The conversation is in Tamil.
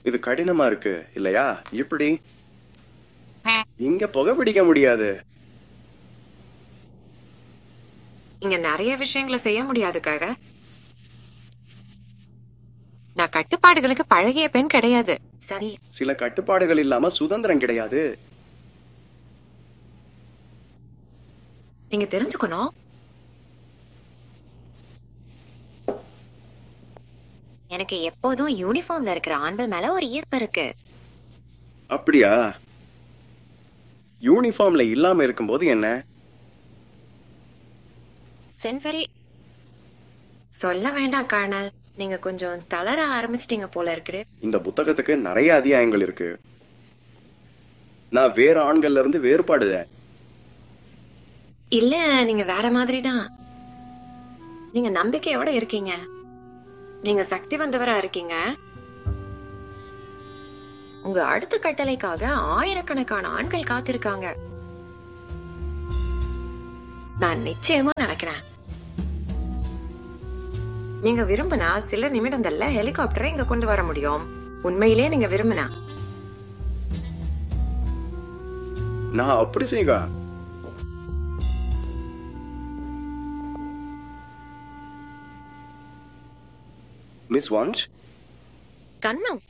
இது கடினமா இருக்கு இல்லையா இப்படி இங்க புகை பிடிக்க முடியாது இங்க நிறைய விஷயங்களை செய்ய முடியாதுக்காக நான் கட்டுப்பாடுகளுக்கு பழகிய பெண் கிடையாது சரி சில கட்டுப்பாடுகள் இல்லாம சுதந்திரம் கிடையாது நீங்க தெரிஞ்சுக்கணும் எனக்கு எப்போதும் யூனிஃபார்ம்ல இருக்கிற ஆண்கள் மேல ஒரு ஈர்ப்பு இருக்கு அப்படியா யூனிஃபார்ம்ல இல்லாம இருக்கும்போது என்ன சென்வரி சொல்ல வேண்டாம் கர்னல் நீங்க கொஞ்சம் தளர ஆரம்பிச்சிட்டீங்க போல இருக்குது இந்த புத்தகத்துக்கு நிறைய அத்தியாயங்கள் இருக்கு நான் வேற ஆண்கள்ல இருந்து வேறுபாடுதேன் இல்ல நீங்க வேற மாதிரி தான் நீங்க நம்பிக்கையோட இருக்கீங்க நீங்க சக்தி வந்தவரா இருக்கீங்க உங்க அடுத்த கட்டளைக்காக ஆயிரக்கணக்கான ஆண்கள் காத்திருக்காங்க நான் நிச்சயமா நடக்கிறேன் நீங்க விரும்பினா சில நிமிடங்கள்ல ஹெலிகாப்டரை இங்க கொண்டு வர முடியும் உண்மையிலேயே நீங்க விரும்பினா நான் அப்படி செய்க மிஸ் வான்ஸ் கண்ணம்